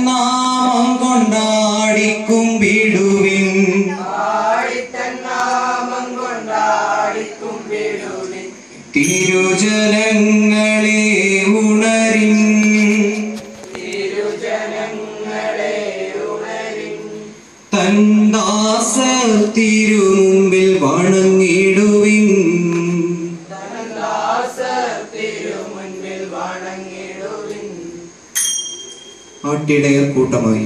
നാമം കൊണ്ടാടിക്കുമ്പിടുവിൻ തിരുജനങ്ങളെ ഉണരിൻ തന്ദാസ തിരുമുമ്പിൽ വണങ്ങിടുവിൻ ആട്ടിടയർ കൂട്ടമായി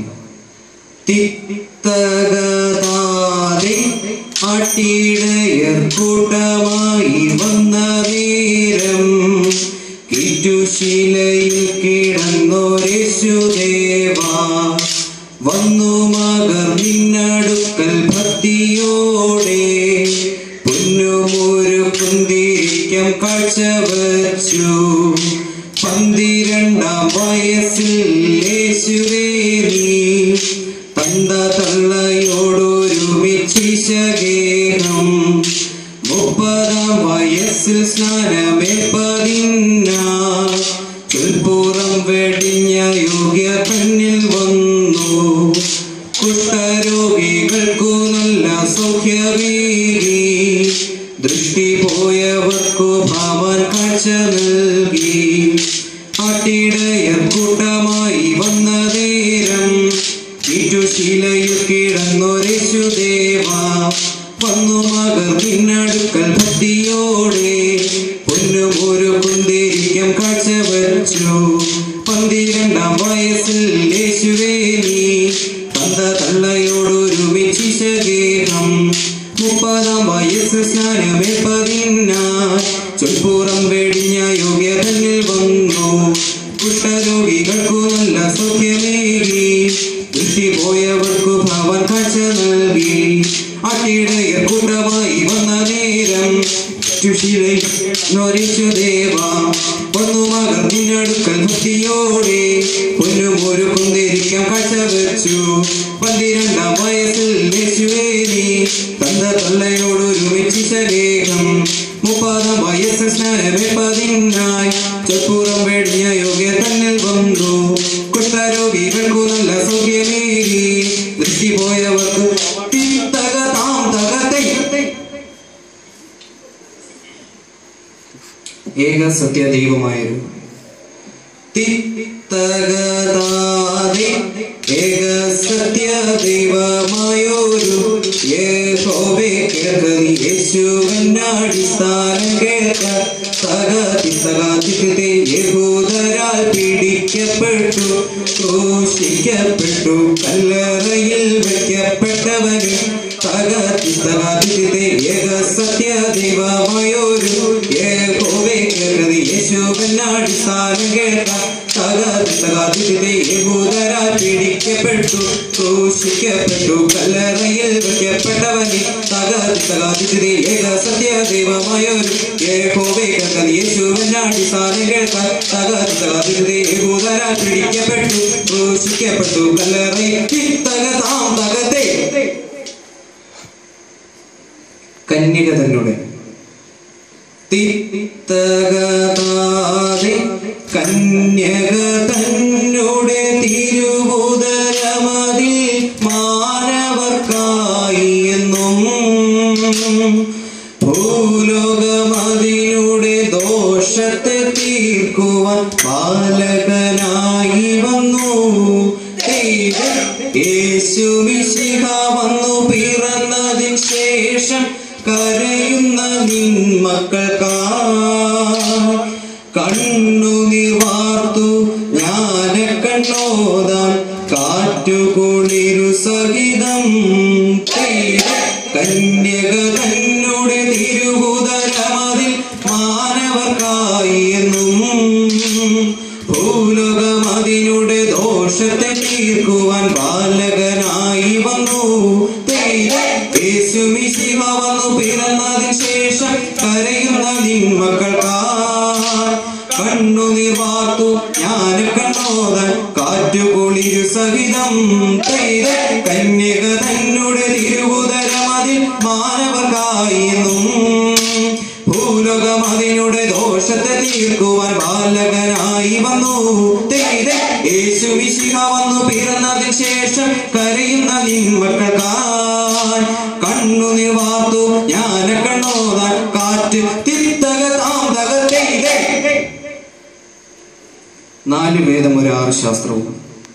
തിത്തകതാതെ ആട്ടിടയർ കൂട്ടമായി വന്ന നേരം കിറ്റുശിലയിൽ കിടന്നോരേശുദേവ വന്നു മകർ നിന്നടുക്കൽ ഭക്തിയോടെ പൊന്നുമൊരു കുന്തിരിക്കം കാഴ്ച വച്ചു പന്തിരണ്ടാം വയസ്സിൽ യേശുവേലി പന്ത തള്ളയോടൊരുമിച്ചിശകേഹം മുപ്പതാം വയസ്സിൽ സ്നാനമേപ്പതിന്ന ചുൽപ്പുറം വെടിഞ്ഞ യോഗ്യ പെണ്ണിൽ വന്നു കുഷ്ഠരോഗികൾക്കു നല്ല സൗഖ്യമേകി ദൃഷ്ടി പോയവർക്കു ഭാവൻ കാഴ്ച നൽകി ആട്ടിടയർ കൂട്ടമായി വന്ന നേരം ചുറ്റുശീലയിൽ കിടന്നൊരേശുദേവ വന്നു മകർ പിന്നടുക്കൽ ഭക്തിയോടെ പൊന്നും ഒരു കുന്തിരിക്കം കാഴ്ച വച്ചു പന്തിരണ്ടാം വയസ്സിൽ യേശുവേലി തന്ത തള്ളയോടൊരുമിച്ചിശകേഹം മുപ്പതാം വയസ്സ് സ്നാനമേപ്പതിന്ന ചൊൽപ്പുറം വെടിഞ്ഞ യോഗ്യതന്നിൽ വന്നു കുഷ്ഠരോഗികൾക്കു നല്ല സൗഖ്യമേകി ദൃഷ്ടി പോയവർക്കു ഭാവൻ കാഴ്ച നൽകി ആട്ടിടയർ കൂട്ടമായി വന്ന നേരം ദേവ വന്നു മകർ നിന്നടുക്കൽ ഭക്തിയോടെ പൊന്നും ഒരു കുന്തിരിക്കം കാഴ്ച വെച്ചു പന്തിരണ്ടാം വയസ്സിൽ യേശുവേലി തന്ത തള്ളയോടൊരുമിച്ച് ശകേഹം മുപ്പതാം വയസ്സ് സ്നാനമേപ്പതിനായി ചപ്പുറം വെടിഞ്ഞ യോഗ്യ തന്നിൽ വന്നു കുഷ്ഠരോഗികൾക്കു നല്ല സൗഖ്യമേകി ദൃഷ്ടി പോയവർക്ക് തക താം തകത്തെ ഏക സത്യ ദൈവമായൊരു തിത്തകതാതെ ഏക സത്യ ദൈവമായൊരു യഹോവേ കേൾക്കതി യേശുവിനടിസ്ഥാനം കേൾക്ക സകതി സകാതിക്കത്തെ യഹൂദരാൽ പീഡിക്കപ്പെട്ടു ക്രൂശിക്കപ്പെട്ടു കല്ലറയിൽ വയ്ക്കപ്പെട്ടവന് സകതി സകാതിക്കത്തെ ഏക സത്യ ദൈവമായൊരു യഹോവേ കേൾക്കതി യേശുവിനടിസ്ഥാനം കേൾക്ക സകതി സകാതിക്കത്തെ യഹൂദരാൽ പീഡിക്കപ്പെട്ടു ക്രൂശിക്കപ്പെട്ടു കല്ലറയിൽ വയ്ക്കപ്പെട്ടവന് സകതി സകാതിക്കത്തെ ഏക സത്യ ദൈവമായൊരു യഹോവേ കേൾക്കതി യേശുവിനടിസ്ഥാനം കേൾക്ക സകതി സകാതിക്കത്തെ യഹൂദരാൽ പീഡിക്കപ്പെട്ടു ക്രൂശിക്കപ്പെട്ടു കല്ലറയിൽ തകതാം തകത്തെ കന്യക തന്നോട് തിത്തകതാതെ കന്യക തന്നോട് തിരുവുദരമതിൽ മാനവർക്കായി എന്നും ഭൂലോകമതിലൂടെ ദോഷത്തെ തീർക്കുവാൻ ബാലകനായി വന്നു യേശു മിശിഹ വന്നു പിറന്നതിന് ശേഷം കരയുന്ന നിൻ മക്കൾക്കാ കണ്ണുനീർ വാർത്തു ജ്ഞാന കണ്ണോദാൻ കാറ്റുകുളിരു സഹിതം കന്യക തന്നോട് തിരുവുതരമതിൽ മാനവർക്കായി എന്നും ഭൂലോകമതിനുടെ ദോഷത്തെ തീർക്കുവാൻ ബാലകനായി വന്നു യേശുമിശിഹ വന്നു പിറന്നതിന് ശേഷം കരയുന്ന നിൻ മക്കൾക്കാ കണ്ണുനീർ വാർത്തു ഞാൻ കണ്ണോതൻ കാറ്റുകുളിരു സഹിതം പെയ്ത കന്യക തന്നോട് തിരുവുതരമതിൽ മാനവർക്കായി എന്നും ഭൂലോകം അതിനുടെ ദോഷത്തെ തീർക്കുവാൻ ബാലകനായി വന്നു ദേ, ദേ, യേശു മിശിഹ വന്നു പിറന്നതിന് ശേഷം കരയുന്ന നിൻ മക്കൾക്കായി കണ്ണു നിവാർത്തു ജ്ഞാന കണ്ണോതാൻ കാറ്റ് തിത്തക താം തക ദേ, ദേ. നാല് വേദം ഒരു ആറ് ശാസ്ത്രവും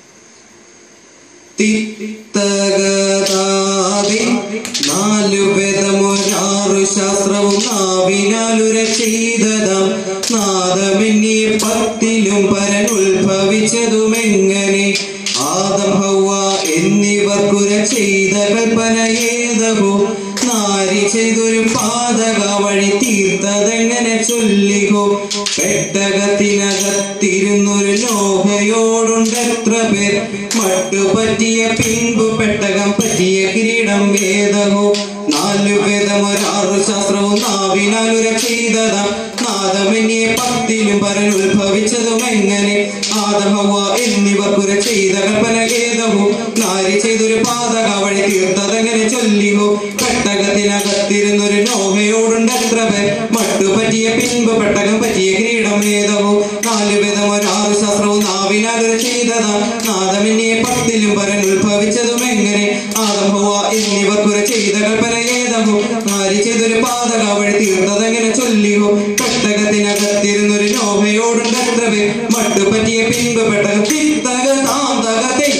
തിത്തകതാതി നാലു വേദമൊരാറു ശാസ്ത്രവും നാവിനാലുര ചെയ്തതാം നാദമെന്നീ പത്തിലും പരൻ ഉത്ഭവിച്ചതുമെങ്ങനെ ആദം ഹൗവ എന്നിവർക്കുര ചെയ്ത കൽപ്പന ഏതവോ നാരി ചെയ്തൊരു പാതക വഴി തീർത്തതെങ്ങനെ ചൊല്ലിഹോ പെട്ടകത്തിനകത്തിരുന്നൊരു ലോഹയോടുണ്ടെത്ര പേർ മട്ടു പറ്റിയ പിൻപു പെട്ടകം പറ്റിയ കിരീടം വേദമോ നാലു വേദം ഒരാറു ശാസ്ത്രവും നാവിനാലുര ചെയ്തതാം നാദമെന്നിയെ പത്തിലും പരൻ ഉത്ഭവിച്ചതും എങ്ങനെ ആദമവ എന്നിവർക്കുര ചെയ്ത കൽപ്പന ഏതവോ നാരി ചെയ്തൊരു പാതക വഴി തീർത്തതെങ്ങനെ ചൊല്ലിഹോ പെട്ടകത്തിനകത്തിരുന്നൊരു നോഹയോടുണ്ടത്ര പേർ മട്ടു പറ്റിയ പിൻപ് പെട്ടകം പറ്റിയ കിരീടം ഏതവോ നാലു വിധം ഒരാറു ശാസ്ത്രവും നാവിനാലൊരു ചെയ്തതാ നാദമെന്നിയെ പത്തിലും പരൻ ഉത്ഭവിച്ചതും എങ്ങനെ ആദംഭവ എന്നിവർക്കുര ചെയ്ത കൽപ്പന ഏതവോ നാരി ചെയ്തൊരു പാതക വഴി തീർത്തതെങ്ങനെ ചൊല്ലിയോ പെട്ടകത്തിനകത്തിരുന്നൊരു നോഹയോടുണ്ടത്ര പേർ മട്ടു പറ്റിയ പിൻപ് പെട്ടകം തിത്തക താം തക തേ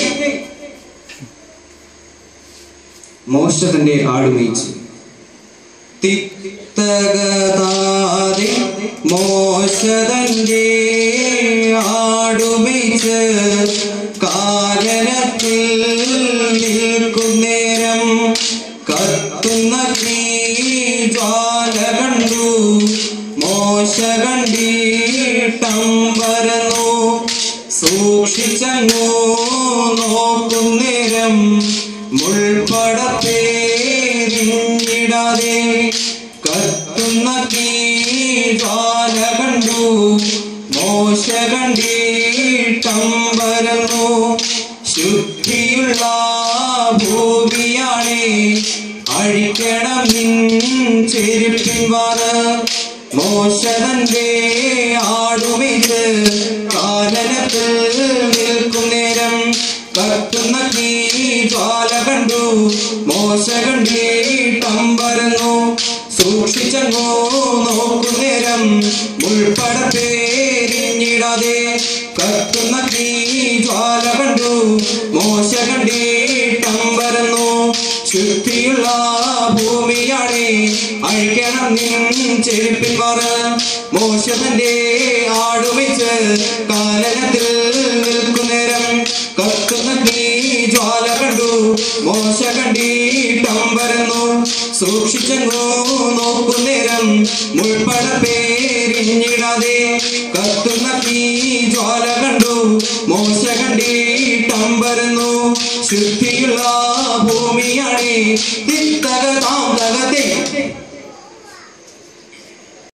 മോശ തന്റെ ആടുമേച്ചു തിത്തകതാതെ മോശതന്റെ ആടുമേച്ച് കാലനത്തിൽ നിൽക്കുന്നേരം കത്തുന്ന ജ്വാല കണ്ടു മോശ കണ്ടീട്ടം പരന്നു സൂക്ഷിച്ചങ്ങോ നോക്കുന്നേരം മുൾപ്പടത്തേരിടാതെ കത്തുന്ന ജ്വാല കണ്ടു മോശ കണ്ടീട്ടം പരന്നു ശുദ്ധിയുള്ള ഭൂമിയാണേ അഴിക്കണം നിൻ ചെരുപ്പിൻ വാറ് മോശതന്റെ ആടുമിത് കാനനത്തിൽ നിൽക്കും നേരം കത്തുന്ന തീ ജ്വാല കണ്ടു മോശ കണ്ടീട്ടം പരന്നു സൂക്ഷിച്ചങ്ങോ നോക്കുന്നേരം മുൾപ്പടത്തേരിഞ്ഞിടാതെ കത്തുന്ന തീ ജ്വാല കണ്ടു മോശ കണ്ടീട്ടം പരന്നു ശുദ്ധിയുള്ള ഭൂമിയാണേ അഴിക്കണം നിൻ ചെരുപ്പിൻ പറ മോശതന്റെ ആടുമിച്ച് കാലനത്തിൽ നിൽക്കുന്നേരം കത്തുന്ന തീ ജ്വാല കണ്ടു മോശ കണ്ടീട്ടം പരന്നു സൂക്ഷിച്ചങ്ങോ നോക്കുന്നേരം മുൾപ്പട പേരിഞ്ഞിടാതെ കത്തുന്ന തീ ജ്വാല കണ്ടു മോശ കണ്ടീട്ടം പരന്നു ശുദ്ധിയുള്ള ഭൂമിയാണേ തിത്തക താം തകതേ